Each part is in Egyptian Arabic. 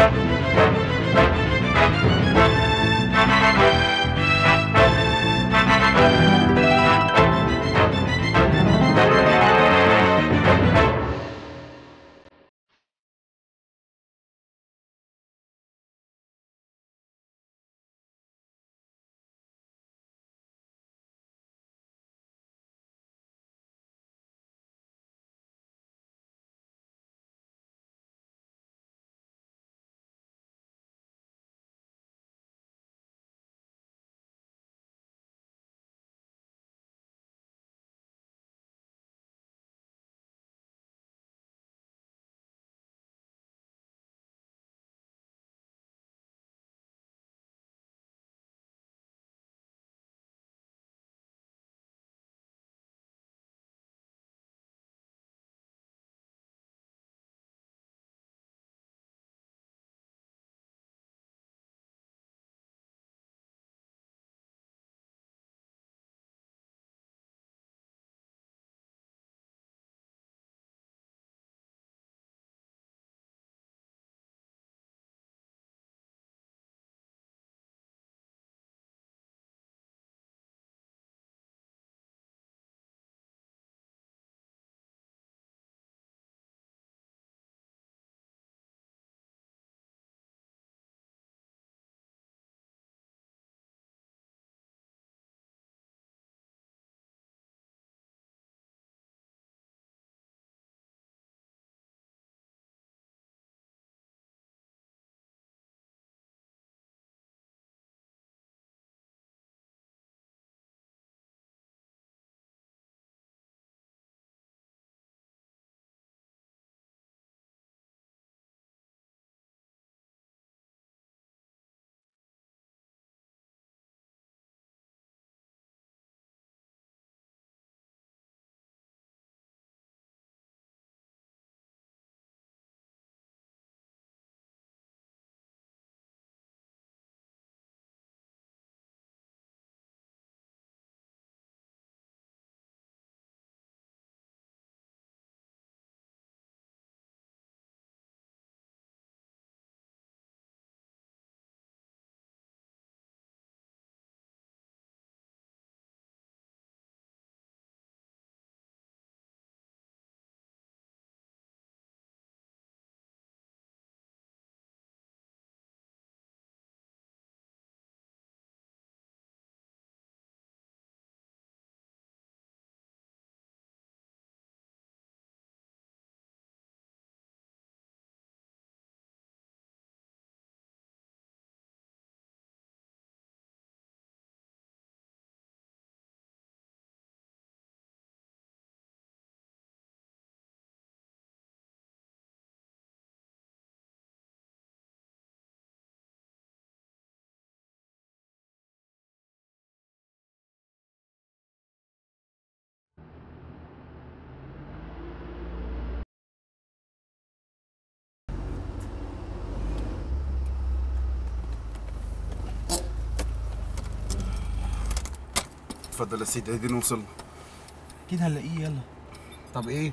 اتفضل يا سيدي ادينا وصلنا اكيد هنلاقيه يلا طب ايه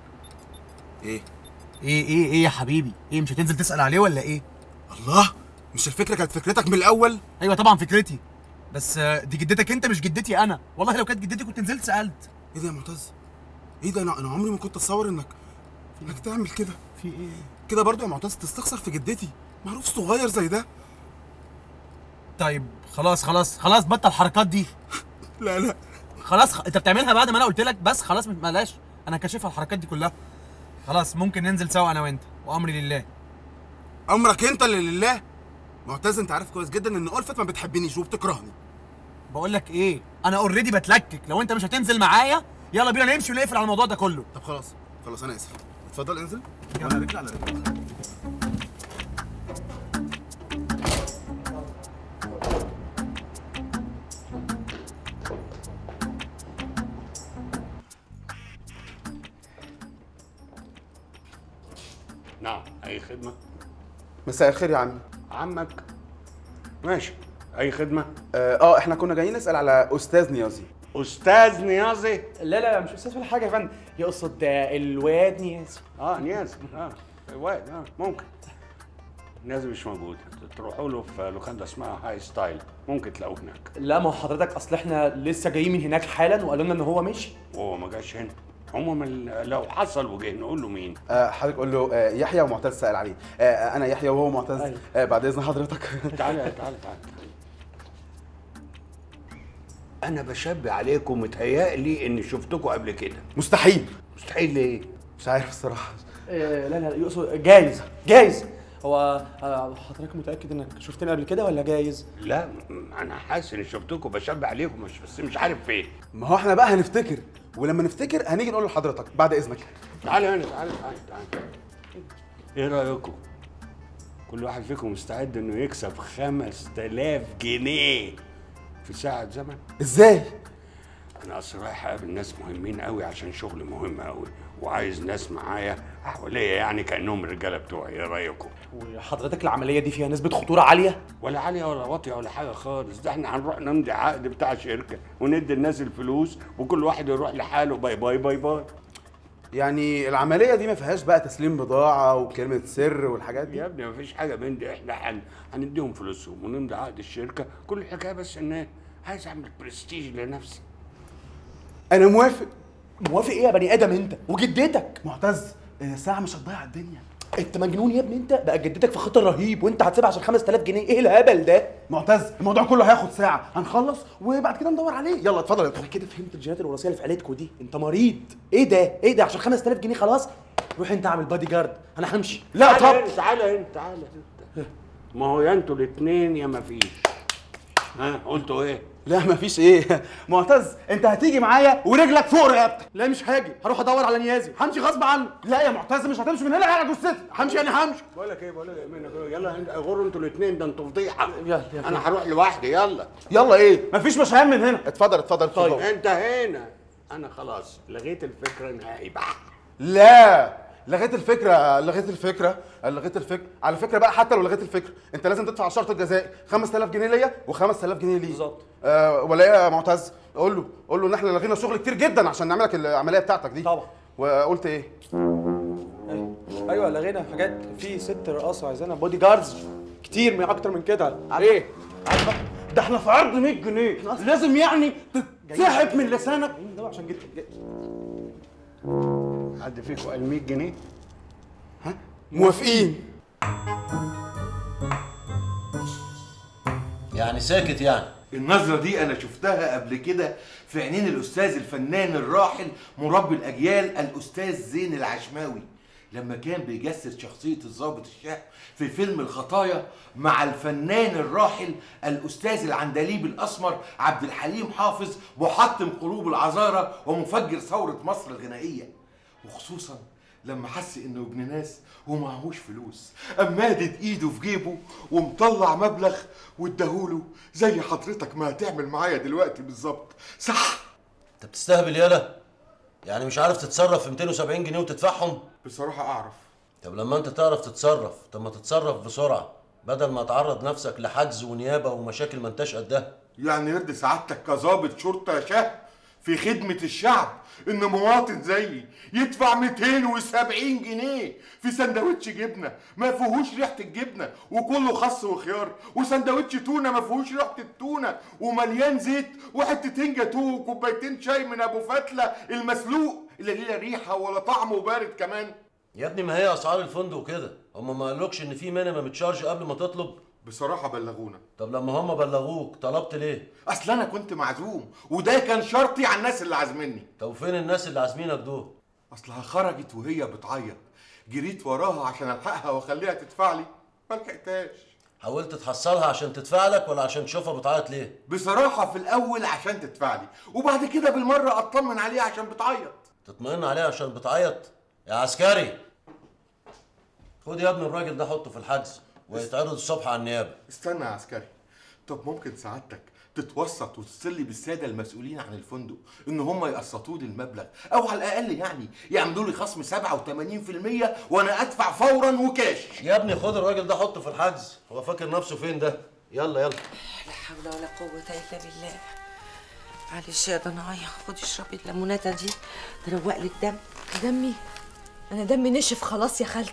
ايه ايه ايه ايه يا حبيبي ايه مش هتنزل تسال عليه ولا ايه الله مش الفكره كانت فكرتك من الاول ايوه طبعا فكرتي بس آه، دي جدتك انت مش جدتي انا والله لو كانت جدتي كنت نزلت سالت ايه ده يا معتز ايه ده انا انا عمري ما كنت اتصور انك انك تعمل كده في ايه كده برضو يا معتز تستخسر في جدتي معروف صغير زي ده طيب خلاص خلاص خلاص بطل الحركات دي لا لا خلاص خ... انت بتعملها بعد ما انا قلت لك بس خلاص مش- بلاش انا كاشفها الحركات دي كلها خلاص ممكن ننزل سوا انا وانت وامري لله امرك انت اللي لله معتز انت عارف كويس جدا ان ألفت ما بتحبنيش وبتكرهني بقول لك ايه انا اوريدي بتلكك لو انت مش هتنزل معايا يلا بينا نمشي ونقفل على الموضوع ده كله طب خلاص خلاص انا اسف اتفضل انزل يلا. وانا رجلي على رجلك نعم اي خدمه مساء الخير يا عمي عمك ماشي اي خدمه اه آه، احنا كنا جايين نسال على استاذ نيازي استاذ نيازي لا لا مش استاذ ولا حاجه يا فندم يقصد آه، الواد نياز اه نيازي اه واد اه ممكن نازل مش موجود تروحوا له في لوكاندا اسمها هاي ستايل ممكن تلاقوه هناك لا ما هو حضرتك اصل احنا لسه جايين من هناك حالا وقالوا لنا ان هو مشي وهو ما جاش هنا عموما لو حصل وجه نقول له مين آه حضرتك قول له آه يحيى ومعتز سأل عليه آه انا يحيى وهو معتز أيوة. آه بعد اذن حضرتك تعالى تعالى تعالى انا بشبه عليكم متهيألي اني شفتكم قبل كده مستحيل مستحيل ليه مش عارف الصراحه آه لا لا يقصد جايز جايز هو آه، حضرتك متاكد انك شفتني قبل كده ولا جايز لا م- انا حاسس اني شفتكم بشبه عليكم مش بس مش عارف فين ما هو احنا بقى هنفتكر ولما نفتكر هنيجي نقول لحضرتك بعد اذنك تعالى هنا تعالى تعالى تعالى ايه رايكم كل واحد فيكم مستعد انه يكسب 5000 جنيه في ساعة زمن ازاي انا اصل رايح اقابل ناس مهمين قوي عشان شغل مهم قوي وعايز ناس معايا حواليا يعني كانهم الرجاله بتوعي ايه رايكم وحضرتك العمليه دي فيها نسبه خطوره عاليه ولا عاليه ولا واطيه ولا حاجه خالص ده احنا هنروح نمضي عقد بتاع شركه وندي الناس الفلوس وكل واحد يروح لحاله باي باي باي باي يعني العمليه دي ما فيهاش بقى تسليم بضاعه وكلمه سر والحاجات دي يا ابني مفيش حاجه من دي احنا هن... هنديهم فلوسهم ونمضي عقد الشركه كل الحكايه بس ان إيه؟ عايز اعمل برستيج لنفسي انا موافق موافق ايه يا بني ادم انت وجدتك معتز الساعه مش هتضيع الدنيا انت مجنون يا ابني انت بقى جدتك في خطر رهيب وانت هتسيبها عشان 5000 جنيه ايه الهبل ده معتز الموضوع كله هياخد ساعه هنخلص وبعد كده ندور عليه يلا اتفضل انا كده فهمت الجينات الوراثيه اللي في عيلتكم دي انت مريض ايه ده ايه ده عشان 5000 جنيه خلاص روح انت اعمل بادي جارد انا همشي لا طب تعالى هنا، تعالى هنا تعالى انت ما هو يا انتوا الاثنين يا ما فيش ها قلتوا ايه لا مفيش ايه معتز انت هتيجي معايا ورجلك فوق رقبتك لا مش هاجي هروح ادور على نيازي همشي غصب عنه لا يا معتز مش هتمشي من هنا على جثتي همشي يعني همشي بقول لك ايه بقول لك ايه يلا انت- غوروا انتوا الاثنين ده انتوا فضيحه يلا، يلا. انا هروح لوحدي يلا يلا ايه مفيش مشاهد من هنا اتفضل اتفضل اتفضل انت هنا انا خلاص لغيت الفكره نهائي بقى لا لغيت الفكره لغيت الفكره لغيت الفكره على فكره بقى حتى لو لغيت الفكره انت لازم تدفع الشرط الجزائي 5000 جنيه ليا و5000 جنيه ليه بالظبط. آه ولا ايه يا معتز قول له قول له ان احنا لغينا شغل كتير جدا عشان نعمل لك العمليه بتاعتك دي طبعا. وقلت ايه ايوه ايوه لغينا حاجات في ست رقاصه عايزانا بودي جاردز كتير من اكتر من كده ايه ده احنا في عرض 100 جنيه لازم يعني تتسحب من لسانك ده عشان جيت حد فيكم قال 100 جنيه موافقين يعني ساكت يعني النظرة دي أنا شفتها قبل كده في عينين الأستاذ الفنان الراحل مربي الأجيال الأستاذ زين العشماوي لما كان بيجسد شخصية الضابط الشهم في فيلم الخطايا مع الفنان الراحل الأستاذ العندليب الأسمر عبد الحليم حافظ محطم قلوب العذارى ومفجر ثورة مصر الغنائية وخصوصا لما حس انه ابن ناس ومعهوش فلوس قام مادد ايده في جيبه ومطلع مبلغ واداهوله زي حضرتك ما هتعمل معايا دلوقتي بالظبط صح انت بتستهبل يالا يعني مش عارف تتصرف في 270 جنيه وتدفعهم بصراحة اعرف طب لما انت تعرف تتصرف طب ما تتصرف بسرعه بدل ما تعرض نفسك لحجز ونيابه ومشاكل ما انتش قدها يعني يرضي سعادتك كظابط شرطة شهم في خدمة الشعب إن مواطن زيي يدفع 270 جنيه في سندوتش جبنة ما فيهوش ريحة الجبنة وكله خس وخيار وسندوتش تونة ما فيهوش ريحة التونة ومليان زيت وحتتين جاتوه وكوبايتين شاي من أبو فتلة المسلوق اللي لا ريحة ولا طعم وبارد كمان يا ابني ما هي اسعار الفندق كده هم ما قالوكش ان في مينيمم تشارج قبل ما تطلب بصراحة بلغونا طب لما هم بلغوك طلبت ليه أصل أنا كنت معزوم وده كان شرطي على الناس اللي عازميني طب فين الناس اللي عازمينك دول اصلها خرجت وهي بتعيط جريت وراها عشان الحقها واخليها تدفع لي ما لحقتهاش حاولت تحصلها عشان تدفع لك ولا عشان تشوفها بتعيط ليه بصراحه في الاول عشان تدفع لي وبعد كده بالمره اطمن عليها عشان بتعيط تطمئن عليها عشان بتعيط يا عسكري خد يا ابني الراجل ده حطه في الحجز ويتعرض الصبح على النيابه استنى يا عسكري طب ممكن سعادتك تتوسط وتصلي بالساده المسؤولين عن الفندق ان هم يقسطوا لي المبلغ او على الاقل يعني يعملوا لي خصم 87% وانا ادفع فورا وكاش يا ابني خد الراجل ده حطه في الحجز هو فاكر نفسه فين ده يلا يلا لا حول ولا قوة إلا بالله معلش يا ضنايا خدي اشربي الليموناتة دي تروق لك دم دمي انا دمي نشف خلاص يا خالتي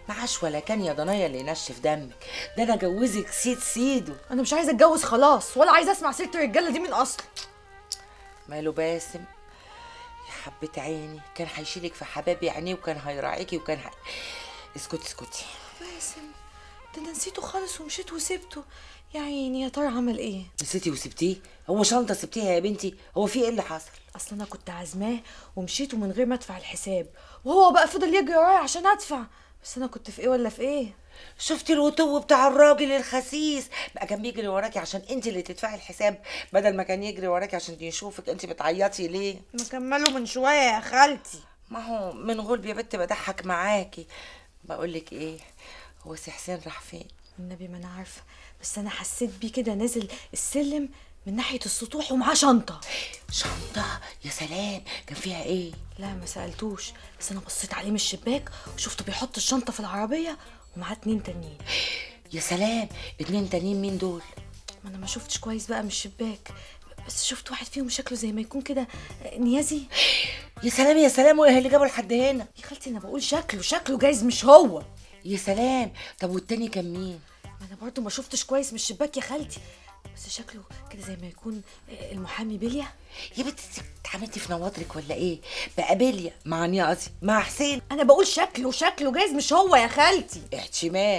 معاش ولا كان يا ضنايا اللي ينشف دمك ده انا جوزك سيد سيدو انا مش عايزه اتجوز خلاص ولا عايزه اسمع سيره الرجاله دي من اصل ماله باسم يا حبة عيني كان هيشيلك في حباب عينيه وكان هيراعيكي وكان ه... اسكتي اسكتي باسم ده انا نسيته خالص ومشيت وسبته يا عيني يا ترى عمل ايه نسيتي وسبتيه هو شنطة سبتيها يا بنتي هو في ايه اللي حصل اصل انا كنت عازماه ومشيته من غير ما ادفع الحساب وهو بقى فضل يجري ورايا عشان ادفع بس انا كنت في ايه ولا في ايه شفتي الوتو بتاع الراجل الخسيس بقى كان بيجري وراكي عشان انت اللي تدفعي الحساب بدل ما كان يجري وراكي عشان يشوفك انت بتعيطي ليه مكمله من شويه يا خالتي ما هو من غلب يا بنت بضحك معاكي بقولك ايه هو سي حسين راح فين النبي ما انا عارفه بس انا حسيت بيه كده نازل السلم من ناحيه السطوح ومعاه شنطه شنطة يا سلام كان فيها ايه لا ما سالتوش بس انا بصيت عليه من الشباك وشفته بيحط الشنطه في العربيه ومعاه اتنين تانيين يا سلام اتنين تانيين مين دول ما انا ما شفتش كويس بقى من الشباك بس شفت واحد فيهم شكله زي ما يكون كده نيازي يا سلام يا سلام وايه اللي جابه لحد هنا يا خالتي انا بقول شكله شكله جايز مش هو يا سلام طب والتاني كان مين ما انا برضو ما شفتش كويس من الشباك يا خالتي بس شكله كده زي ما يكون المحامي بيليا يا بنتي انت اتعاملتي في نواطرك ولا ايه بقى بيليا مع نيازي مع حسين انا بقول شكله شكله جايز مش هو يا خالتي احتمال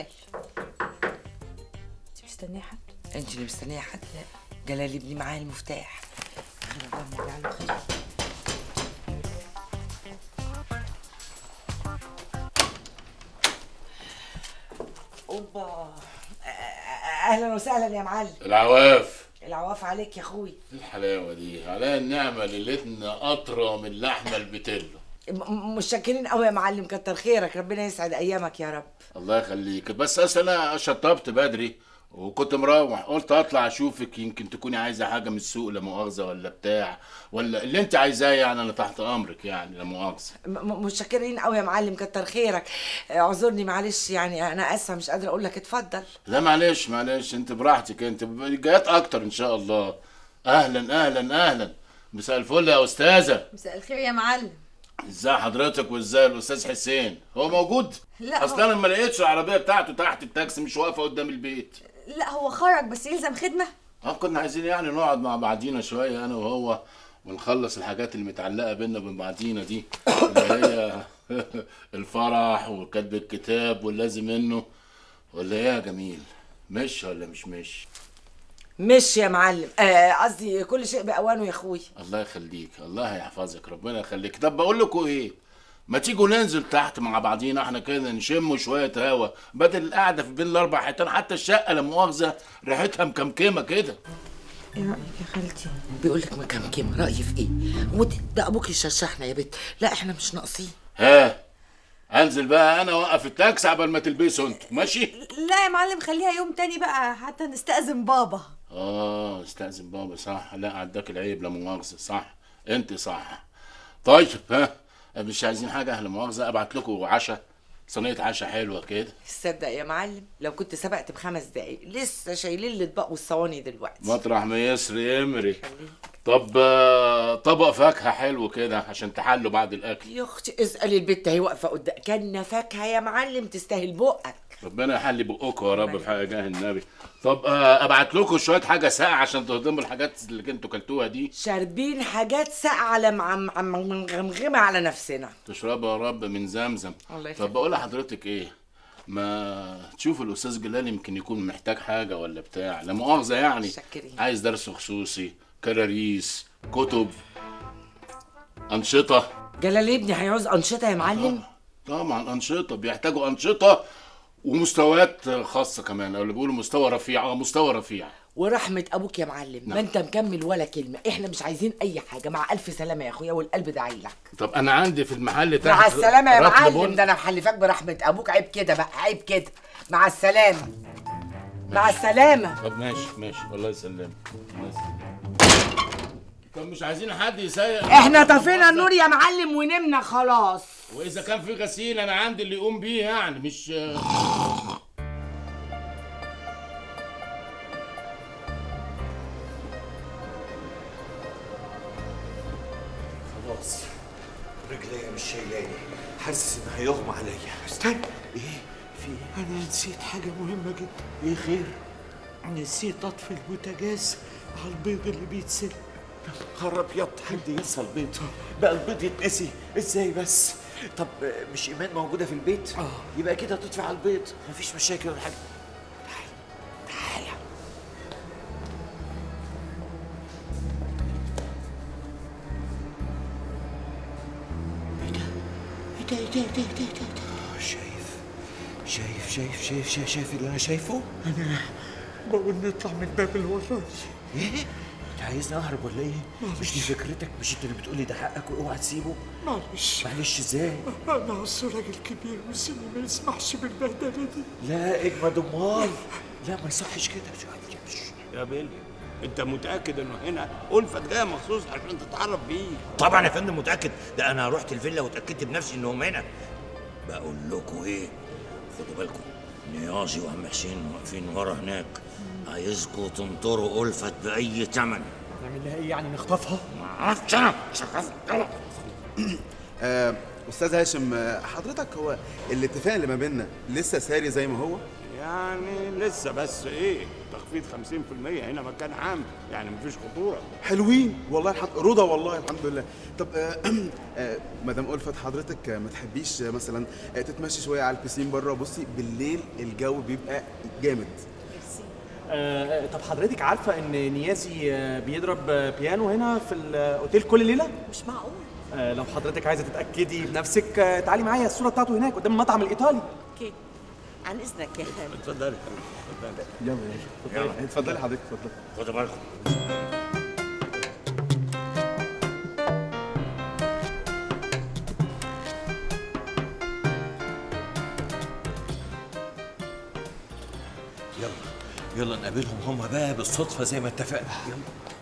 انت مستنيه حد انت اللي مستنيه حد لا جلال ابني معاه المفتاح خير اللهم اجعله خير اوبا اهلا وسهلا يا معلم العواف العواف عليك يا اخوي إيه الحلاوه دي عليا النعمه ليلتنا اطرى من لحمه البتلو م- متشكرين قوي يا معلم كتر خيرك ربنا يسعد ايامك يا رب الله يخليك بس اصل انا شطبت بدري وكنت مروح قلت اطلع اشوفك يمكن تكوني عايزه حاجه من السوق لا مؤاخذه ولا بتاع ولا اللي انت عايزاه يعني انا تحت امرك يعني لا مؤاخذه م- م- متشكرين قوي يا معلم كتر خيرك آه، اعذرني معلش يعني انا اسفه مش قادره اقول لك اتفضل لا معلش معلش انت براحتك انت جايات اكتر ان شاء الله اهلا اهلا اهلا مساء الفل يا استاذه مساء الخير يا معلم ازاي حضرتك وازاي الاستاذ حسين هو موجود لا، اصل انا ما لقيتش العربيه بتاعته تحت التاكسي مش واقفه قدام البيت لا هو خرج بس يلزم خدمه اه كنا عايزين يعني نقعد مع بعضينا شويه انا وهو ونخلص الحاجات اللي متعلقه بينا وبين بعضينا دي اللي هي الفرح وكتب الكتاب واللازم منه ولا ايه يا جميل مش ولا مش مش مش يا معلم آه، قصدي كل شيء باوانه يا اخوي الله يخليك الله يحفظك ربنا يخليك طب بقول لكم ايه ما تيجوا ننزل تحت مع بعضينا احنا كده نشم شويه هوا بدل القعده في بين الاربع حيطان حتى الشقه لا مؤاخذه ريحتها مكمكمه كده ايه رايك يا خالتي بيقول لك مكمكم رايي في ايه هو ده- ده ابوك يششحنا يا بنت لا احنا مش ناقصين ها انزل بقى انا اوقف التاكسي قبل ما تلبسوا انتوا ماشي لا يا معلم خليها يوم تاني بقى حتى نستأذن بابا اه استاذن بابا صح لا عداك العيب لا مؤاخذه صح انت صح طيب ها مش عايزين حاجه لا مؤاخذه ابعت لكم عشاء صينيه عشاء حلوه كده تصدق يا معلم لو كنت سبقت بخمس دقايق لسه شايلين الاطباق والصواني دلوقتي مطرح ما يسري امري طب آه، طبق فاكهه حلو كده عشان تحلوا بعد الاكل يا اختي اسالي البت هي واقفه قدام كان فاكهه يا معلم تستاهل بقك ربنا يحلي بقكم يا رب في حق جاه النبي طب آه، ابعت لكم شويه حاجه ساقعه عشان تهضموا الحاجات اللي انتوا كلتوها دي شاربين حاجات ساقعه لمعم عم- مغمغمه على نفسنا تشربها يا رب من زمزم الله طب بقول لحضرتك ايه ما تشوف الاستاذ جلال يمكن يكون محتاج حاجه ولا بتاع لا مؤاخذه يعني متشكرين. عايز درس خصوصي كراريس كتب انشطه جلال ابني هيعوز انشطه يا معلم طبعا انشطه بيحتاجوا انشطه ومستويات خاصه كمان او اللي بيقولوا مستوى رفيع اه مستوى رفيع ورحمة أبوك يا معلم ما أنت مكمل ولا كلمة إحنا مش عايزين أي حاجة مع ألف سلامة يا أخويا والقلب داعي لك طب انا عندي في المحل تحت مع السلامة يا رطل معلم بن. ده أنا محلفاك برحمة أبوك عيب كده بقى عيب كده مع السلامة مع السلامة طب ماشي ماشي الله يسلمك الله يسلمك. طب مش عايزين حد يسيق إحنا طفينا النور يا معلم ونمنا خلاص واذا كان في غسيل انا عندي اللي يقوم بيه يعني مش خلاص رجليا مش شايلاني حاسس ان هيغمى عليا استنى ايه فيه انا نسيت حاجه مهمه جدا ايه خير نسيت اطفي البوتاجاز على البيض اللي بيتسلق خرب يط حد ينسى البيض بقى البيض يتنسي ازاي بس طب آه، مش ايمان موجوده في البيت اه يبقى كده تطفي على البيض مفيش مشاكل ولا حاجه تعال تعال ايه ده ايه ده ايه ده ايه ده ايه ده آه، شايف شايف شايف شايف شايف شايف اللي انا شايفه انا بقول نطلع من الباب اللي ورايا ايه انت عايزني اهرب ولا ايه مش دي فكرتك مش انت اللي بتقولي ده حقك واوعى تسيبه معلش معلش ازاي انا اصل راجل كبير وسني ما يسمحش بالبهدله دي لا اجمد امال لا ما يصحش كده يا بيل انت متاكد انه هنا ألفت جايه مخصوص عشان تتعرف بيه طبعا يا فندم متاكد ده انا رحت الفيلا واتاكدت بنفسي انهم هنا بقول لكم ايه خدوا بالكم نيازي وعم حسين واقفين ورا هناك عايزكم تنطروا ألفت بأي ثمن نعمل لها ايه يعني نخطفها؟ ما اعرفش انا مش عارف. يلا. آه، استاذ هاشم آه، حضرتك هو الاتفاق اللي ما بيننا لسه ساري زي ما هو يعني لسه بس ايه تخفيض 50% هنا مكان عام يعني مفيش خطوره حلوين والله الحمد رضا والله الحمد لله طب آه، آه، مدام ألفت حضرتك آه، ما تحبيش آه، مثلا آه، تتمشي شويه على البسين بره بصي بالليل الجو بيبقى جامد آه طب حضرتك عارفه ان نيازي آه، بيضرب آه، بيانو هنا في الاوتيل كل ليله؟ مش معقول آه لو حضرتك عايزه تتاكدي بنفسك آه تعالي معايا الصوره بتاعته هناك قدام المطعم الايطالي اوكي عن اذنك يا خالد اتفضلي اتفضلي يلا يلا اتفضلي حضرتك اتفضلي خدوا بالكم يلا يلا نقابلهم هما بقى بالصدفه زي ما اتفقنا يلا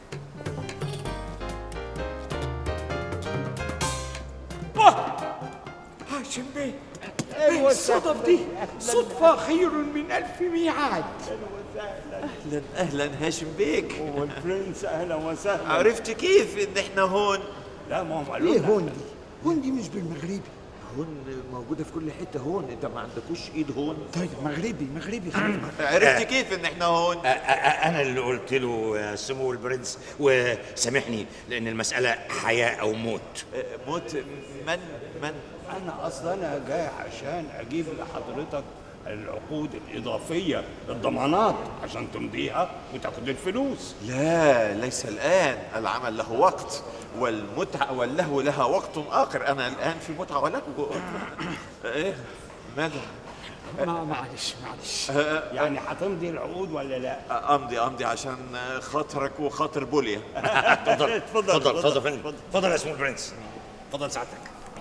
هاشم بيه ايوه الصدف دي صدفة خير من ألف ميعاد اهلا اهلا هاشم بيك والبرنس اهلا وسهلا عرفت كيف ان احنا هون لا ما هم قالوا ايه لنا. هون دي؟ هون دي مش بالمغربي هون موجوده في كل حته هون انت ما عندكوش ايد هون طيب مغربي مغربي خلينا عرفت كيف ان احنا هون أ- أ- انا اللي قلت له يا سمو البرنس وسامحني لان المساله حياه او موت موت من من انا اصلا انا جاي عشان اجيب لحضرتك العقود الاضافيه الضمانات عشان تمضيها وتاخد الفلوس لا ليس الآن العمل له وقت والمتعة واللهو لها وقت آخر أنا الآن في متعة ولهو إيه ماذا ما معلش معلش يعني هتمضي العقود ولا لا أمضي أمضي عشان خاطرك وخاطر بوليا اتفضل اتفضل، اتفضل اتفضل، اتفضل فندم اتفضل يا سمو البرنس اتفضل سعادتك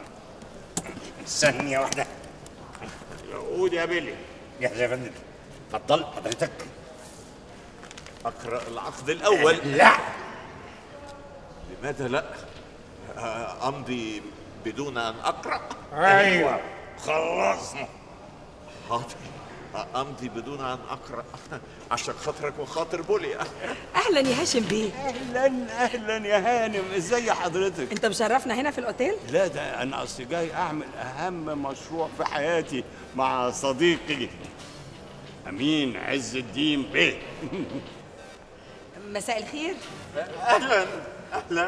ثانيه واحده العقود يا بيلي جاهز يا فندم اتفضل حضرتك أقرأ العقد الأول لا لماذا لا آه، أمضي بدون أن أقرأ ايوه خلصنا حاضر أمضي بدون أن أقرأ عشان خاطرك وخاطر بوليا اهلا يا هاشم بيه اهلا اهلا يا هانم ازي حضرتك انت مشرفنا هنا في الاوتيل لا ده انا اصل جاي اعمل اهم مشروع في حياتي مع صديقي امين عز الدين بيه مساء الخير أهلا أهلا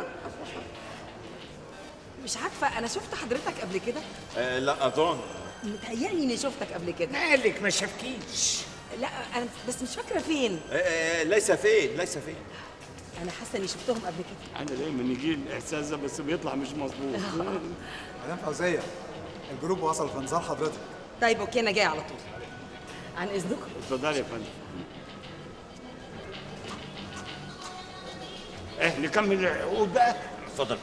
مش عارفه انا شفت حضرتك قبل كده آه، لا أظن متهيألي اني شفتك قبل كده مالك ما شافكيش لا انا بس مش فاكره فين آه، آه، ليس فين ليس فين انا حاسه اني شفتهم قبل كده انا دايما يجي لي الاحساس ده بس بيطلع مش مظبوط مدام فوزيه الجروب وصل في انتظار حضرتك طيب اوكي انا جايه على طول عن اذنكم اتفضلي يا فندم ايه نكمل العقود بقى اتفضل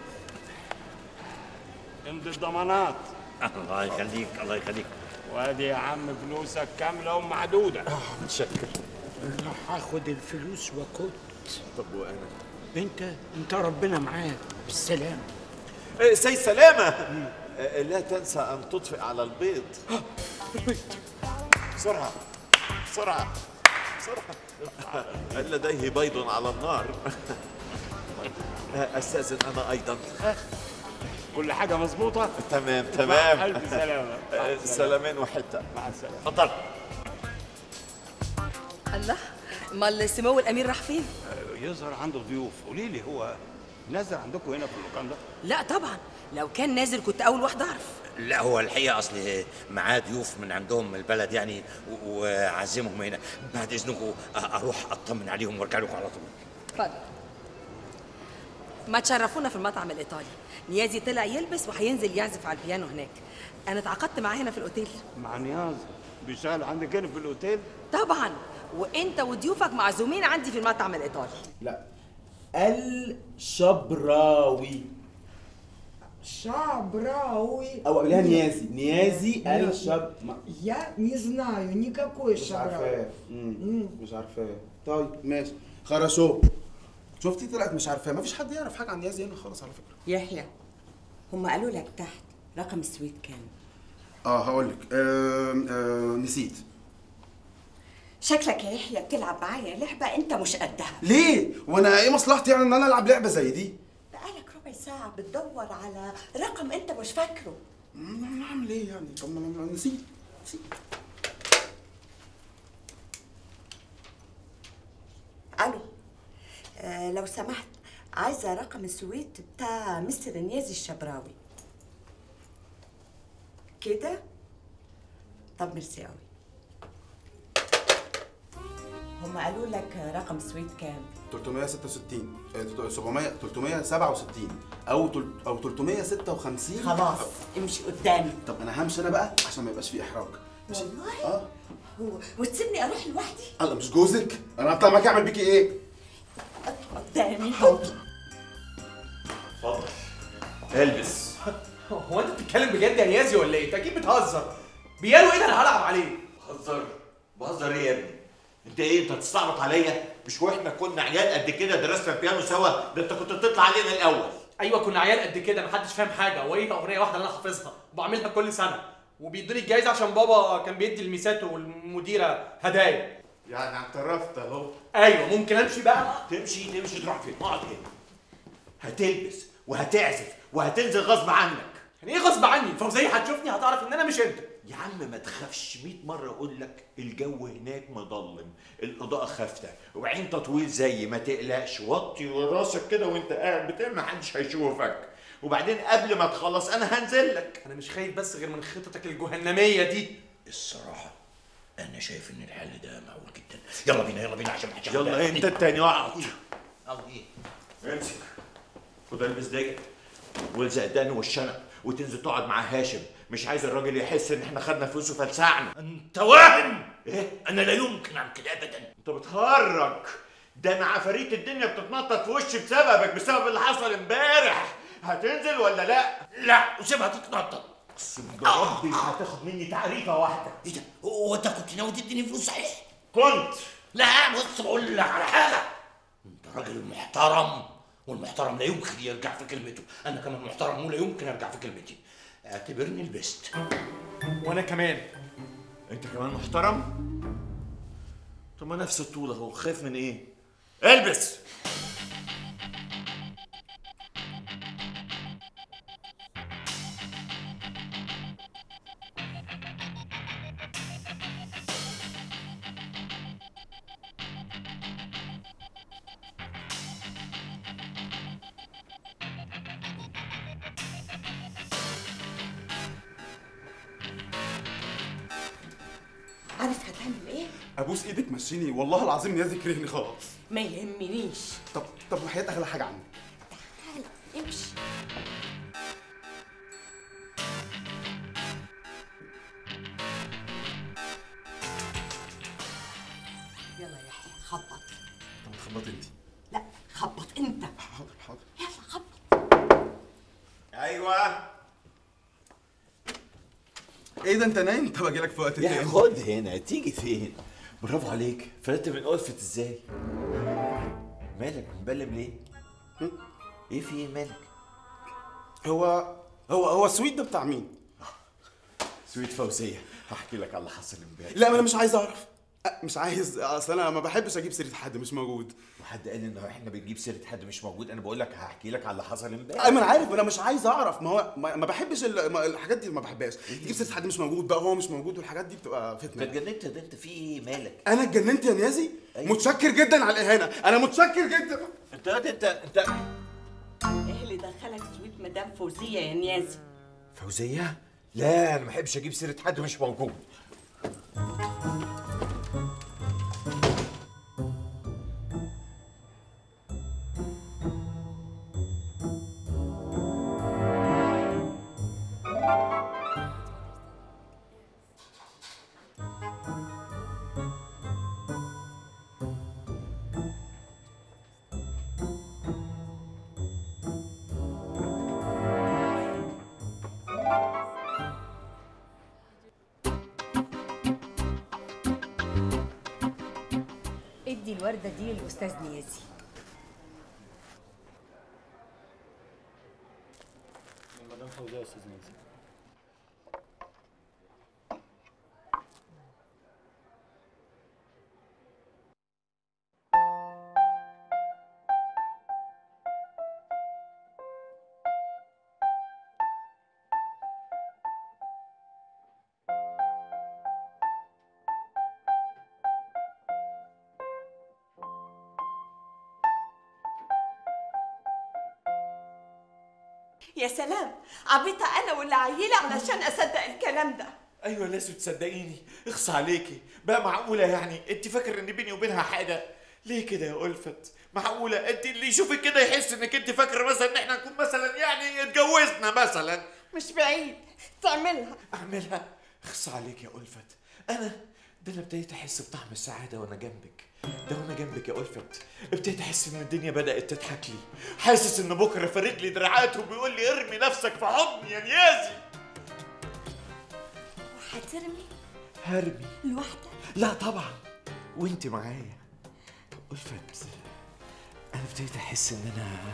امضي الضمانات الله يخليك الله يخليك وادي يا عم فلوسك كامله ومعدوده متشكر هاخد الفلوس وكنت طب وأنا انت انت ربنا معاك بالسلامة آه، سي سلامة آه، لا تنسى أن تطفئ على البيض بسرعة بسرعة بسرعة هل لديه بيض على النار آه، أستأذن أنا أيضا كل حاجه مظبوطه تمام مع تمام الف سلامه مع آه، السلامة. سلامين وحته مع السلامه اتفضل الله امال سمو الامير راح فين يظهر عنده ضيوف قولي لي هو نازل عندكم هنا في المكان ده لا طبعا لو كان نازل كنت اول واحده اعرف لا هو الحقيقه اصل معاه ضيوف من عندهم من البلد يعني و- وعزمهم هنا بعد اذنكم أ- اروح اطمن عليهم وارجع لكم على طول اتفضل ما تشرفونا في المطعم الايطالي نيازي طلع يلبس وهينزل يعزف على البيانو هناك انا اتعاقدت معاه هنا في الاوتيل مع نياز بيشتغل عندك هنا في الاوتيل طبعا وانت وضيوفك معزومين عندي في المطعم الايطالي لا الشبراوي Шабрауи. او قبلها نيازي نيازي الشب ما- Я не знаю никакой مش Шабрауи. عارفاه مم. مش عارفاه طيب ماشي خرشو شفتي طلعت مش عارفاه مفيش حد يعرف حاجه عن نيازي هنا خالص على فكره يحيى هم قالوا لك تحت رقم السويت كام اه هقول لك آه آه نسيت شكلك يا يحيى بتلعب معايا لعبه انت مش قدها ليه وانا ايه مصلحتي يعني ان انا العب لعبه زي دي بقالك ربع ساعه بتدور على رقم انت مش فاكره انا اعمل ايه يعني طب ما انا نسيت نسيت الو آه لو سمحت عايزه رقم السويت بتاع مستر نيازي الشبراوي كده طب ميرسي قوي هم قالوا لك رقم السويت كام 366 آه، 700 367 او تل- او 356 خلاص امشي قدامي طب انا همشي انا بقى عشان ما يبقاش في احراج ماشي والله اه و- وتسيبني اروح لوحدي الله مش جوزك انا هطلع معاكي اعمل بيكي ايه قدامي اتفضل البس هو انت بتتكلم بجد يا نيازي ولا ايه؟ انت اكيد بتهزر بيانو ايه ده انا هلعب عليه بهزر بهزر ايه يا ابني انت ايه انت هتستعبط عليا مش واحنا كنا عيال قد كده درسنا البيانو سوا ده انت كنت بتطلع علينا الاول ايوه كنا عيال قد كده محدش فاهم حاجه وهي اغنيه واحده اللي انا حافظها وبعملها كل سنه وبيدوني الجايزه عشان بابا كان بيدي الميسات والمديره هدايا يعني اعترفت اهو ايوه ممكن امشي بقى تمشي تمشي تروح فين اقعد هنا هتلبس وهتعزف وهتنزل غصب عنك يعني ايه غصب عني فوزيه هتشوفني هتعرف ان انا مش انت يا عم ما تخافش 100 مرة أقول لك الجو هناك مظلم، الإضاءة خافتة، وعين تطويل زي ما تقلقش، وطي راسك كده وأنت قاعد بتعمل محدش هيشوفك، وبعدين قبل ما تخلص أنا هنزل لك. انا مش خايف بس غير من خطتك الجهنميه دي الصراحه انا شايف ان الحل ده معقول جدا يلا بينا يلا بينا عشان محدش ياخد يلا باله. أنت التاني اقعد. يلا ايه امسك. خد البس دقيق والزق الدقن والشنب وتنزل تقعد مع هاشم، مش عايز الراجل يحس إن إحنا خدنا فلوسه فلسعنا. انت واهم إيه؟ انا لا يمكن اعمل كده ابدا انت بتهرج ده انا عفاريت الدنيا بتتنطط في وشي بسببك بسبب اللي حصل امبارح هتنزل ولا لا لا وسيبها تتنطط اقسم بربي هتاخد مني تعريفه واحده ايه ده هو انت كنت ناوي تديني فلوس صحيح كنت لا بص بقول لك على حاجه انت راجل محترم والمحترم لا يمكن يرجع في كلمته انا كمان محترم ولا يمكن ارجع في كلمتي اعتبرني لبست وانا كمان انت كمان محترم طب ما نفس الطول اهو خايف من ايه البس عارف هتعمل ايه ابوس ايدك مشيني والله العظيم نيازي كرهني خلاص ما يهمنيش طب طب وحياة اغلى حاجه عندك تعالى امشي يلا يا يحيى خبط طب تخبطي انت لا خبط انت حاضر حاضر يلا خبط ايوه ايه ده انت نايم طب اجي لك في وقت يا تاني خد هنا تيجي فين برافو عليك فلت من قلفت ازاي مالك مبلم ليه ايه في ايه مالك هو هو هو السويت ده بتاع مين سويت فوزيه هحكي لك على اللي حصل امبارح لا ما انا مش عايز اعرف مش عايز اصل انا ما بحبش اجيب سيره حد مش موجود وحد قال ان احنا بنجيب سيره حد مش موجود انا بقول لك هحكي لك على اللي حصل امبارح ايوه انا عارف انا مش عايز اعرف ما هو ما ما بحبش ال- ما- الحاجات دي ما بحبهاش تجيب سيره حد مش موجود بقى هو مش موجود والحاجات دي بتبقى انت فتنه اتجننت ده انت في ايه مالك انا اتجننت يا نيازي متشكر جدا على الاهانه انا متشكر جدا انت انت انت ايه اللي دخلك سويت مدام فوزيه يا نيازي فوزيه لا انا ما بحبش اجيب سيره حد مش موجود ادي الورده دي للاستاذ نيازي مدام فوزيه يا استاذ نيزي يا سلام عبيطه انا ولا عيله علشان اصدق الكلام ده ايوه لازم تصدقيني اخص عليكي بقى معقوله يعني انت فاكر ان بيني وبينها حاجه ليه كده يا ألفت معقوله انت اللي يشوفك كده يحس انك انت فاكره مثلا ان احنا نكون مثلا يعني اتجوزنا مثلا مش بعيد تعملها اعملها اخص عليك يا ألفت انا ده انا ابتديت احس بطعم السعاده وانا جنبك ده وانا جنبك يا ألفت ابتديت احس ان الدنيا بدات تضحك لي حاسس ان بكره فارد لي دراعاته وبيقول لي ارمي نفسك في حضني يا نيازي هترمي هرمي لوحدك لا طبعا وانت معايا ألفت انا ابتديت احس ان انا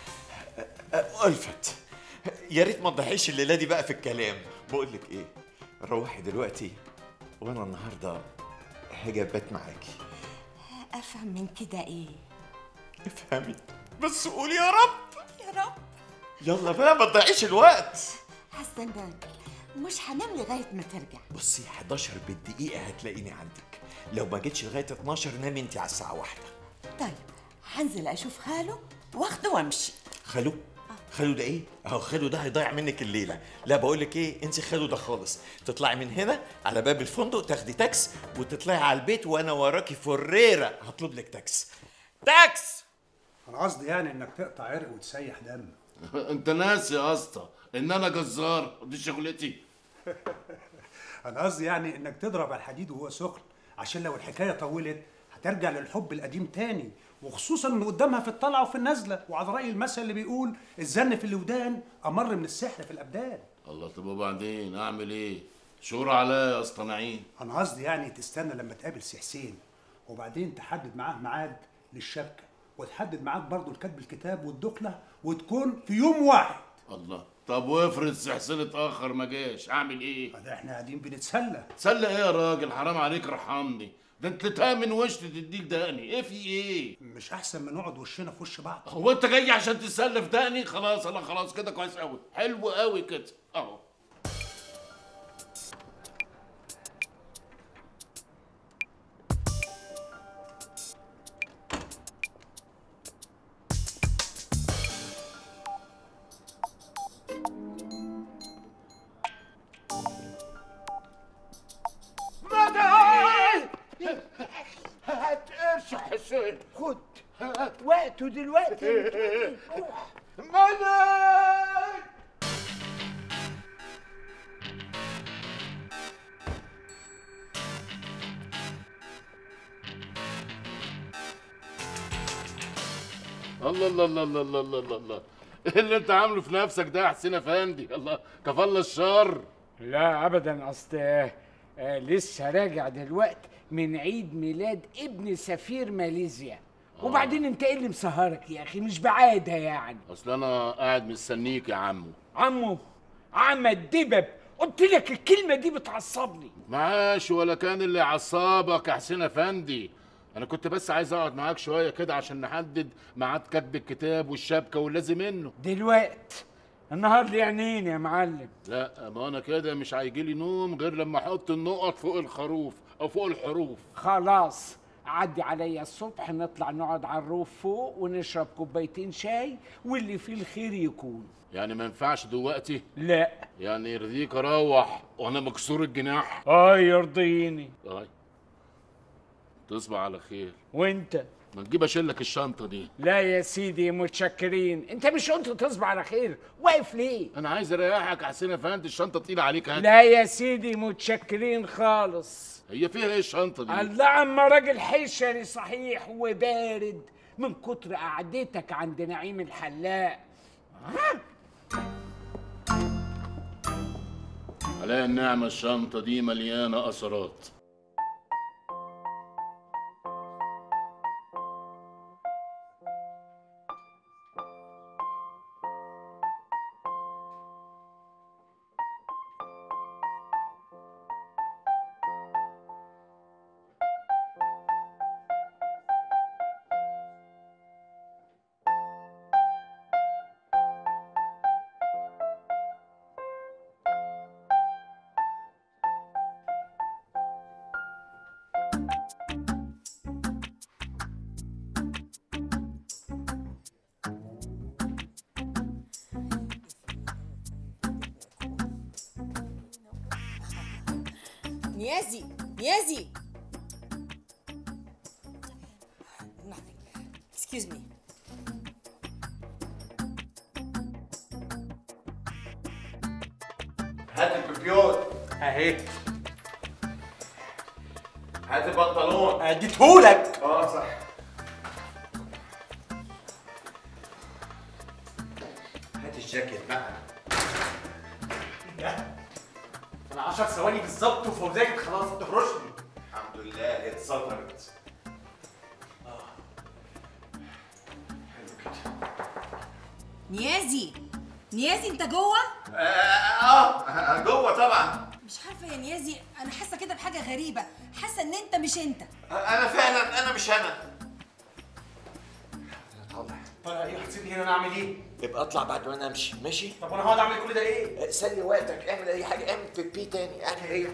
ألفت يا ريت ما تضحيش الليله دي بقى في الكلام بقول لك ايه روحي دلوقتي وانا النهارده هاجي ابات معاكي افهم من كده ايه افهمي بس قولي يا رب يا رب يلا بقى ما تضيعيش الوقت هستناك مش هنام لغايه ما ترجع بصي 11 بالدقيقه هتلاقيني عندك لو ما جيتش لغايه 12 نامي انت على الساعه واحدة طيب هنزل اشوف خاله واخده وامشي خالو خالو ده ايه اهو خالو ده هيضيع منك الليله لا بقول لك ايه انسي خالو ده خالص تطلعي من هنا على باب الفندق تاخدي تاكس وتطلعي على البيت وانا وراكي فريره هطلب لك تاكس تاكس انا قصدي يعني انك تقطع عرق وتسيح دم انت ناسي يا اسطى ان انا جزار ودي شغلتي انا قصدي يعني انك تضرب على الحديد وهو سخن عشان لو الحكايه طولت هترجع للحب القديم تاني وخصوصا ان قدامها في الطلعه وفي النازله وعلى راي المثل اللي بيقول الزن في الودان امر من السحر في الابدان الله طب وبعدين اعمل ايه شور عليا يا اسطى نعيم انا قصدي يعني تستنى لما تقابل سي حسين وبعدين تحدد معاه ميعاد للشبكه وتحدد معاك برضه الكتب الكتاب والدخله وتكون في يوم واحد الله طب وافرض سي حسين اتاخر ما جاش اعمل ايه ده احنا قاعدين بنتسلى تسلى ايه يا راجل حرام عليك رحمني ده انت تامن وش تديك دقني ايه في ايه مش احسن ما نقعد وشنا في وش بعض هو انت جاي عشان تسلى في دقني خلاص انا خلاص كده كويس قوي حلو قوي كده اهو مدى هات قرش يا حسين خد وقته دلوقتي مدى الله الله الله الله الله الله الله الله ايه اللي انت عامله في نفسك ده يا حسين افندي الله كفالة الشر لا ابدا اصل آه، آه، لسه راجع دلوقتي من عيد ميلاد ابن سفير ماليزيا وبعدين انت ايه اللي مسهرك يا اخي مش بعاده يعني اصل انا قاعد مستنيك يا عمو عمو عم الدبب قلت لك الكلمه دي بتعصبني معاش ولا كان اللي عصابك يا حسين افندي انا كنت بس عايز اقعد معاك شويه كده عشان نحدد ميعاد كتب الكتاب والشبكه واللازم منه دلوقت النهار ليه عينين يا معلم لا ما انا كده مش هيجي لي نوم غير لما احط النقط فوق الخروف او فوق الحروف خلاص عدي عليا الصبح نطلع نقعد على الروف فوق ونشرب كوبايتين شاي واللي فيه الخير يكون يعني ما ينفعش دلوقتي لا يعني يرضيك اروح وانا مكسور الجناح اه يرضيني طيب تصبح على خير وانت ما تجيب اشيلك الشنطه دي لا يا سيدي متشكرين انت مش قلت تصبح على خير واقف ليه انا عايز اريحك يا حسين افندي الشنطه تقيله عليك هات لا يا سيدي متشكرين خالص هي فيها ايه الشنطه دي الله عما راجل حشري صحيح وبارد من كتر قعدتك عند نعيم الحلاق عليا النعمه الشنطه دي مليانه اثرات نيازي نيازي excuse me هات البيبيون اهي هات البنطلون اديتهولك اه صح هات الجاكيت بقى انا 10 ثواني بالظبط وفوزية كانت خلاص بتهرشني الحمد لله اتصدرت نيازي نيازي انت جوه اه اه جوه طبعا مش عارفه يا نيازي انا حاسه كده بحاجه غريبه حاسه ان انت مش انت انا فعلا انا مش انا طالع طالع ايه هتسيبني هنا انا اعمل ايه؟ يبقى اطلع بعد ما انا امشي ماشي طب وانا هقعد اعمل كل ده ايه؟ سلي وقتك اعمل اي حاجه اعمل بيبي تاني اعمل ايه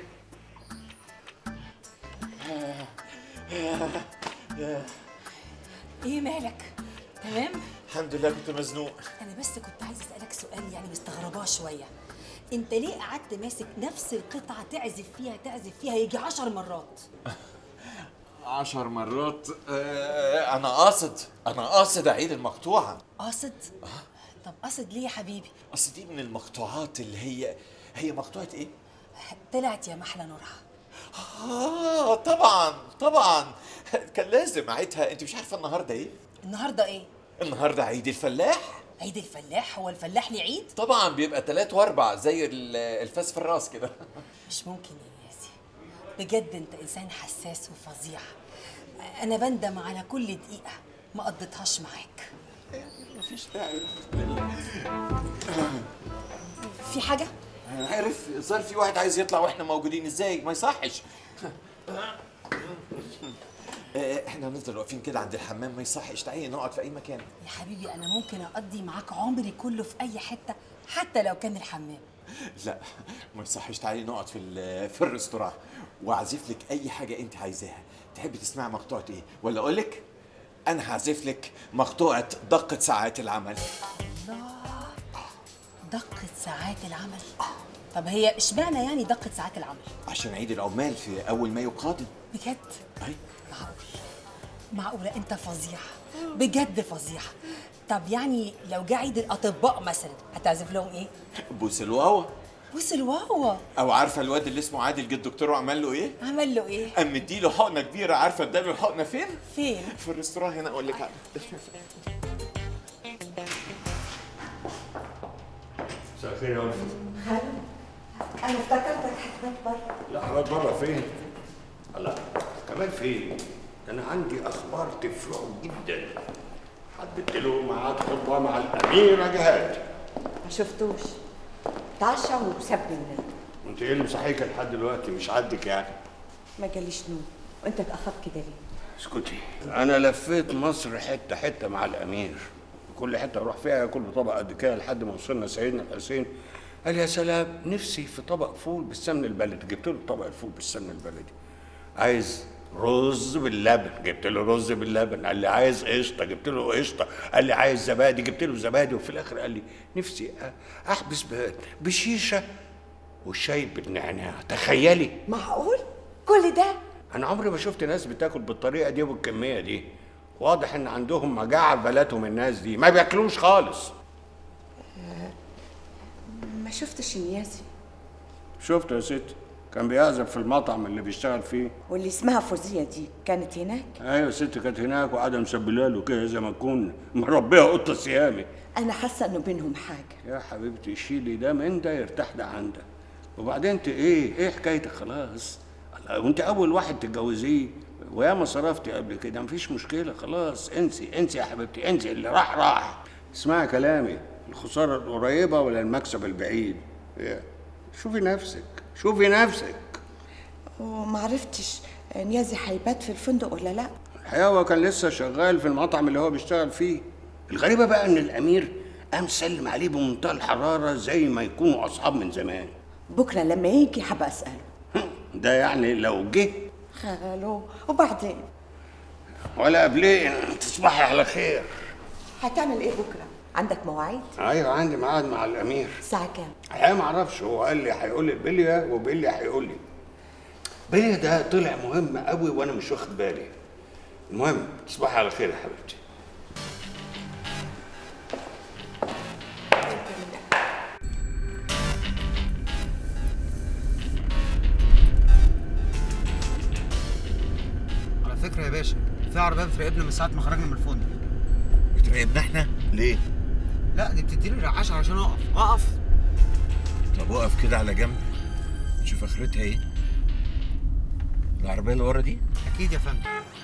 ايه مالك تمام الحمد لله كنت مزنوق انا بس كنت عايزه اسالك سؤال يعني مستغرباه شويه انت ليه قعدت ماسك نفس القطعه تعزف فيها تعزف فيها يجي عشر مرات عشر مرات آه انا قاصد انا قاصد اعيد المقطوعه قاصد طب قاصد ليه يا حبيبي اصل دي من المقطوعات اللي هي هي مقطوعه ايه طلعت يا محلى نورها اه طبعا طبعا كان لازم اعيدها انت مش عارفه النهارده ايه النهارده ايه النهارده عيد الفلاح عيد الفلاح هو الفلاح ليه عيد طبعا بيبقى تلات واربع زي ال- الفاس في الراس كده مش ممكن يا ياسي بجد انت انسان حساس وفظيع انا بندم على كل دقيقه ما قضيتهاش معاك مفيش داعي في حاجه انا عارف صار في واحد عايز يطلع واحنا موجودين ازاي ما يصحش آه، احنا هنفضل واقفين كده عند الحمام ما يصحش تعالي نقعد في اي مكان يا حبيبي انا ممكن اقضي معاك عمري كله في اي حته حتى لو كان الحمام لا ما يصحش تعالي نقعد في ال- في الريستوران واعزف لك اي حاجه انت عايزاها تحبي تسمعي مقطوعه ايه ولا اقول لك انا هعزف لك مقطوعه دقه ساعات العمل دقة ساعات العمل طب هي اشمعنى يعني دقة ساعات العمل عشان عيد العمال في اول مايو قادم بجد أي. معقول معقولة انت فظيع بجد فظيع طب يعني لو جه عيد الاطباء مثلا هتعزف لهم ايه بوس الواوا وصل واوا او عارفه الواد اللي اسمه عادل جد دكتور عمل له ايه عمل له ايه قام مديله حقنه كبيره عارفه اداله الحقنه فين فين في الريستوران هنا اقول لك عليه. مساء الخير يا ولد انا افتكرتك هتبات بره لا حضرتك بره فين؟ لا كمان فين؟ انا عندي اخبار تفرق جدا حددت له ميعاد خطبه مع الاميره جهاد ما شفتوش تعشى وسابني من انت ايه اللي مصحيك لحد دلوقتي مش عدك يعني ما جاليش نوم وانت اتاخرت كده ليه اسكتي انا لفيت مصر حته حته مع الامير كل حته اروح فيها اكل بطبق قد كده لحد ما وصلنا سيدنا الحسين قال يا سلام نفسي في طبق فول بالسمن البلدي جبت له طبق الفول بالسمن البلدي عايز رز باللبن جبت له رز باللبن قال لي عايز قشطه جبت له قشطه قال لي عايز زبادي جبت له زبادي وفي الاخر قال لي نفسي أ- احبس ب- بشيشه والشاي بالنعناع تخيلي معقول كل ده انا عمري ما شفت ناس بتاكل بالطريقه دي وبالكميه دي واضح ان عندهم مجاعه في بلدهم الناس دي ما بياكلوش خالص ما شفتش نيازي شفت يا ست كان بيعزف في المطعم اللي بيشتغل فيه واللي اسمها فوزية دي كانت هناك ايوه الست كانت هناك وقاعده مسبله له كده زي ما تكون مربيه قطه سيامي انا حاسه انه بينهم حاجه يا حبيبتي شيلي ده من ده يرتاح ده عن ده وبعدين انت ايه ايه حكايتك خلاص الله، وانت اول واحد تتجوزيه وياما صرفتي قبل كده مفيش مشكله خلاص انسي انسي يا حبيبتي انسي اللي راح راح اسمعي كلامي الخساره القريبه ولا المكسب البعيد إيه؟ شوفي نفسك شوفي نفسك وما عرفتش نيازي هيبات في الفندق ولا لا الحقيقه هو كان لسه شغال في المطعم اللي هو بيشتغل فيه الغريبه بقى ان الامير قام سلم عليه بمنتهى الحراره زي ما يكونوا اصحاب من زمان بكره لما يجي هبقى اساله ده يعني لو جه خالو وبعدين ولا قبلين تصبحي على خير هتعمل ايه بكره عندك مواعيد ايوه عندي ميعاد مع الامير الساعه كام الحقيقه ما اعرفش هو قال لي هيقول لي بليا وبليا هيقول لي بليا ده طلع مهم قوي وانا مش واخد بالي المهم تصبحي على خير يا حبيبتي على فكره يا باشا في عربيه بتراقبنا من ساعه ما خرجنا من الفندق بتراقبنا احنا ليه لا دي بتديني رعاشه عشان اقف اقف طب وقف كده على جنب شوف اخرتها ايه العربيه اللي ورا دي اكيد يا فندم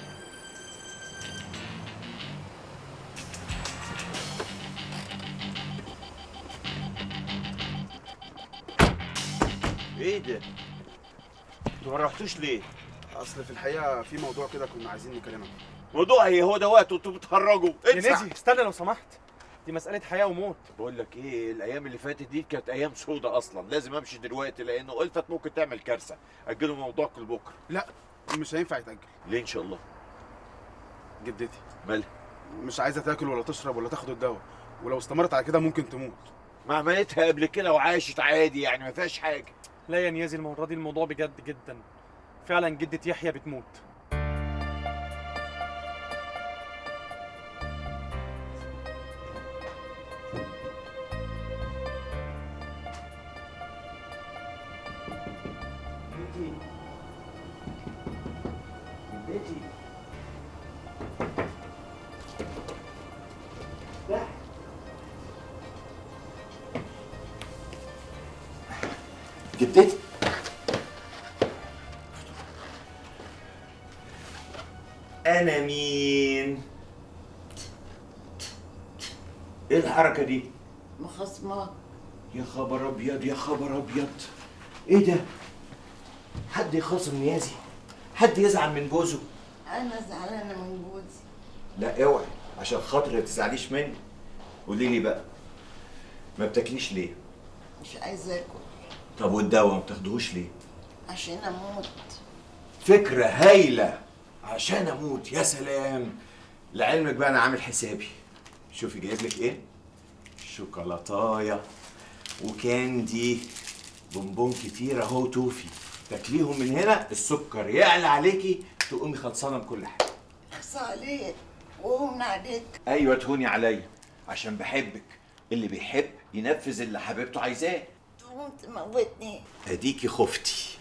ايه ده انتوا ما رحتوش ليه اصل في الحقيقه في موضوع كده كنا عايزين نكلمك موضوع ايه هو ده وقت انتوا بتهرجوا يا ادفع نيزي استنى لو سمحت دي مساله حياه وموت بقول لك ايه الايام اللي فاتت دي كانت ايام سودة اصلا لازم امشي دلوقتي لانه الفت ممكن تعمل كارثه اجلوا موضوعكم لبكره لا مش هينفع يتاجل ليه ان شاء الله جدتي مالها مش عايزه تاكل ولا تشرب ولا تاخد الدواء ولو استمرت على كده ممكن تموت ما عملتها قبل كده وعاشت عادي يعني ما فيهاش حاجه لا يا نيازي المره دي الموضوع بجد جدا فعلا جدة يحيى بتموت جدتي انا مين ايه الحركه دي مخصمة يا خبر ابيض يا خبر ابيض ايه ده حد يخاصم نيازي حد يزعل من جوزه أنا زعلانة من جوزي لا اوعي عشان خاطر ما تزعليش مني قولي لي بقى ما بتاكليش ليه مش عايزة آكل طب والدواء ما بتاخدهوش ليه عشان أموت فكرة هايلة عشان اموت يا سلام لعلمك بقى انا عامل حسابي شوفي جايب لك ايه شوكولاتايه وكاندي بونبون كتير اهو توفي تاكليهم من هنا السكر يعلى عليكي تقومي خلصانه بكل حاجه أخصى عليك وهون عليك ايوه تهوني عليا عشان بحبك اللي بيحب ينفذ اللي حبيبته عايزاه تقوم تموتني اديكي خفتي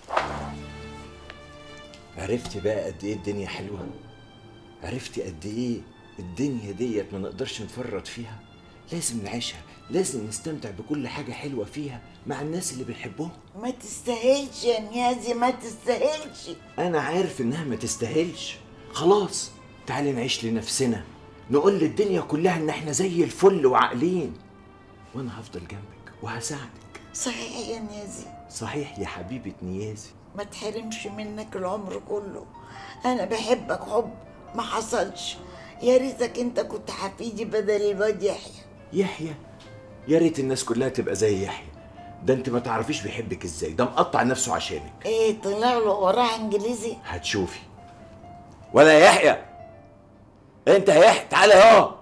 عرفتي بقى قد ايه الدنيا حلوه عرفتي قد ايه الدنيا ديت ما نقدرش نفرط فيها لازم نعيشها لازم نستمتع بكل حاجه حلوه فيها مع الناس اللي بنحبهم ما تستاهلش يا نيازي ما تستاهلش انا عارف انها ما تستاهلش خلاص تعالي نعيش لنفسنا نقول للدنيا كلها ان احنا زي الفل وعاقلين وانا هفضل جنبك وهساعدك صحيح يا نيازي صحيح يا حبيبة نيازي ما تحرمش منك العمر كله انا بحبك حب ما حصلش يا ريتك انت كنت حفيدي بدل الواد يحيى يحيى يا ريت الناس كلها تبقى زي يحيى ده انت ما تعرفيش بيحبك ازاي ده مقطع نفسه عشانك ايه طلع له وراه انجليزي هتشوفي ولا يا يحيى انت يا يحيى تعالى اهو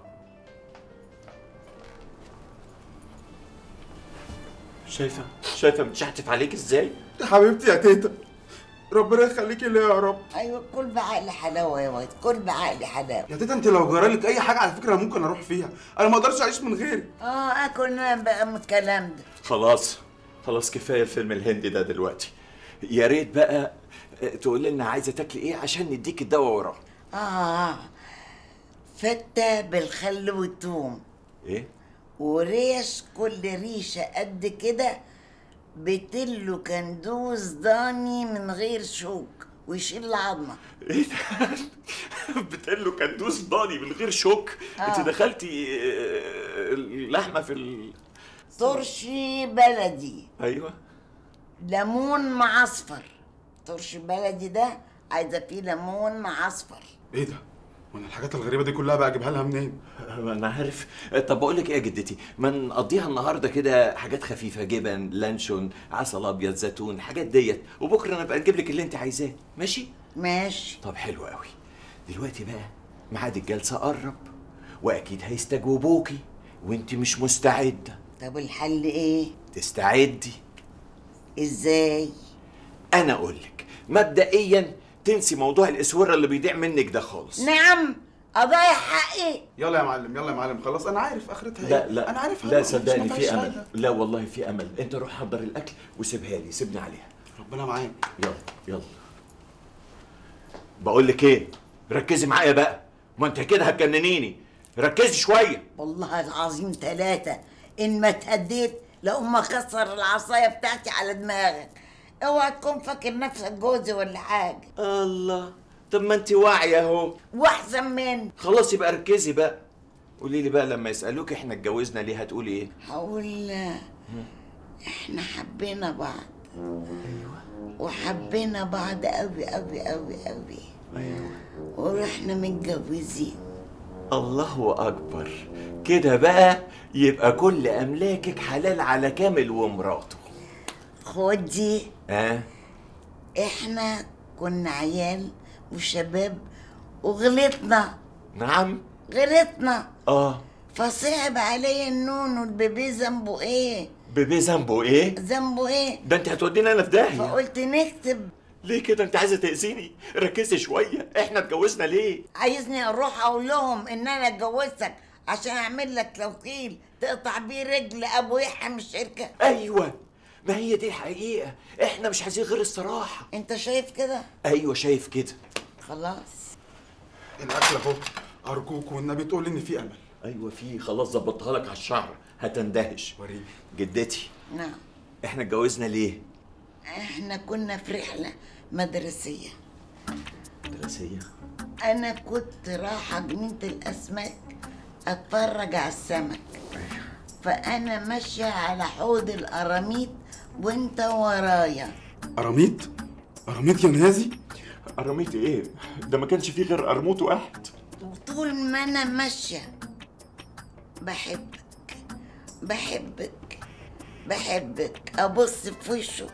شايفه شايفه بتشحتف عليك ازاي يا حبيبتي يا تيتا ربنا يخليكي ليا يا رب ايوه كل بعقل حلاوه يا واد كل بعقل حلاوه يا تيتا انت لو جرالك اي حاجه على فكره أنا ممكن اروح فيها انا ما اقدرش اعيش من غيرك اه اكل نام بقى من الكلام ده خلاص خلاص كفايه الفيلم الهندي ده دلوقتي يا ريت بقى تقول لنا عايزه تاكلي ايه عشان نديك الدواء وراه اه فتة بالخل والثوم ايه وريش كل ريشة قد كده بتلو كندوز ضاني من غير شوك ويشيل العظمة ايه ده بتقول له كندوز ضاني من غير شوك آه. انت دخلتي آه، اللحمه في ال... ترشي بلدي ايوه ليمون معصفر ترشي بلدي ده عايزة فيه ليمون معصفر ايه ده وانا الحاجات الغريبه دي كلها بقى اجيبها لها منين انا عارف طب بقول لك ايه يا جدتي ما نقضيها النهارده كده حاجات خفيفه جبن لانشون عسل ابيض زيتون حاجات ديت وبكره نبقى نجيب لك اللي انت عايزاه ماشي ماشي طب حلو قوي دلوقتي بقى ميعاد الجلسه قرب واكيد هيستجوبوكي وانت مش مستعده طب الحل ايه تستعدي ازاي انا اقول لك مبدئيا تنسي موضوع الاسوره اللي بيضيع منك ده خالص نعم اضيع حقي يلا يا معلم يلا يا معلم خلاص انا عارف اخرتها لا إيه. لا انا عارف لا صدقني في امل لا والله في امل انت روح حضر الاكل وسيبها لي سيبني عليها ربنا معاك يلا يلا بقول لك ايه ركزي معايا بقى ما انت كده هتجننيني ركزي شويه والله العظيم ثلاثة إن ما اتهديت لأما كسر العصاية بتاعتي على دماغك اوعى تكون فاكر نفسك جوزي ولا حاجة الله طب ما انت واعيه اهو واحسن من خلاص يبقى ركزي بقى قولي لي بقى لما يسالوك احنا اتجوزنا ليه هتقولي ايه هقول احنا حبينا بعض وحبينا بعض قوي قوي قوي قوي ايوه ورحنا متجوزين الله اكبر كده بقى يبقى كل املاكك حلال على كامل ومراته خد دي اه احنا كنا عيال وشباب وغلطنا نعم غلطنا اه فصعب عليا النون والبيبي ذنبه ايه بيبي ذنبه ايه ذنبه ايه ده انت هتودينا انا في داهيه فقلت نكتب ليه كده انت عايزه تاذيني ركزي شويه احنا اتجوزنا ليه عايزني اروح اقول لهم ان انا اتجوزتك عشان اعمل لك توكيل تقطع بيه رجل ابو يحيى من الشركه ايوه ما هي دي الحقيقه احنا مش عايزين غير الصراحه انت شايف كده ايوه شايف كده خلاص الاكل اهو ارجوك والنبي تقول ان في امل ايوه في خلاص ظبطها لك على الشعر هتندهش وريني جدتي نعم احنا اتجوزنا ليه احنا كنا في رحله مدرسيه دراسيه انا كنت رايحه جنينه الاسماك اتفرج على السمك فانا ماشيه على حوض القراميط وانت ورايا قراميط قراميط يا نيازي قراميط ايه ده ما كانش فيه غير قرموط واحد وطول ما انا ماشيه بحبك بحبك بحبك ابص في وشه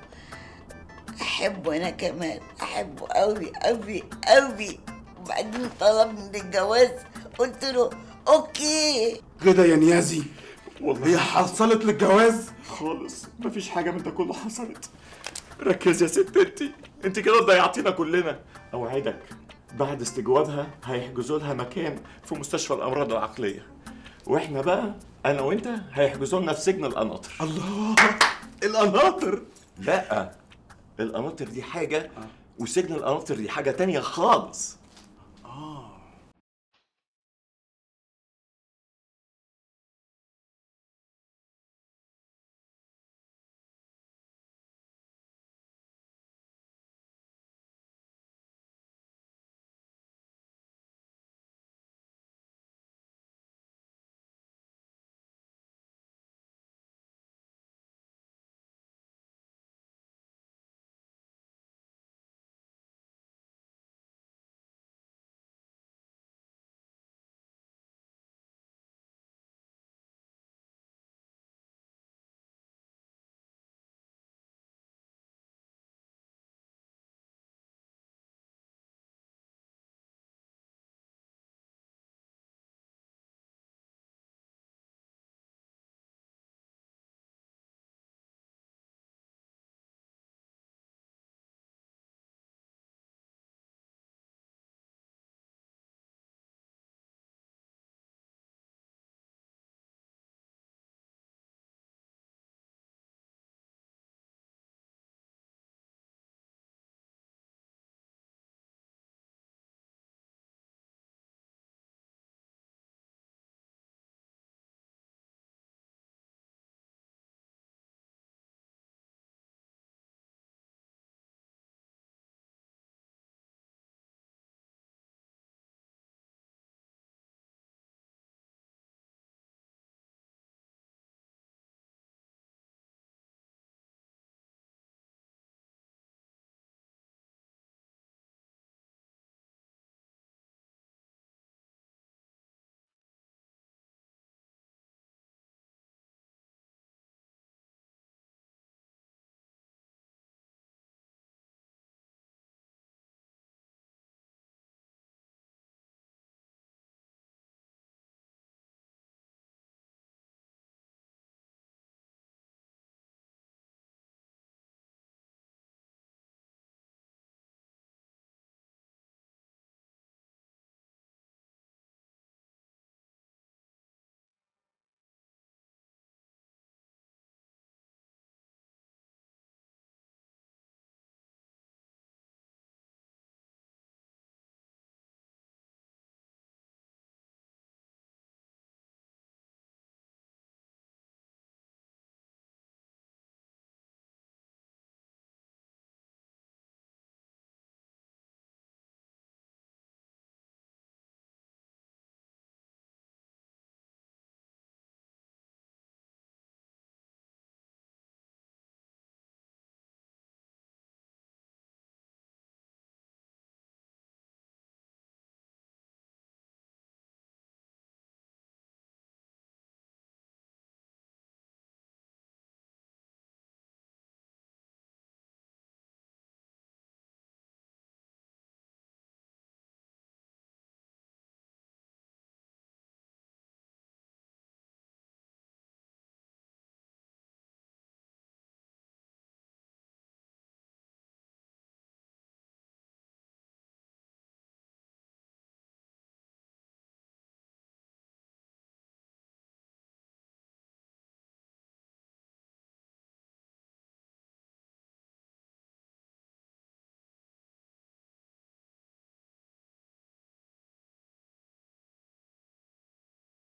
احبه انا كمان احبه قوي قوي قوي وبعدين طلبني الجواز قلت له اوكي كده يا نيازي والله هي حصلت للجواز خالص مفيش حاجه من ده كله حصلت ركز يا ست انت انت كده ضيعتينا كلنا اوعدك بعد استجوابها هيحجزوا لها مكان في مستشفى الامراض العقليه واحنا بقى انا وانت هيحجزوا لنا في سجن القناطر الله القناطر لا القناطر دي حاجه وسجن القناطر دي حاجه تانية خالص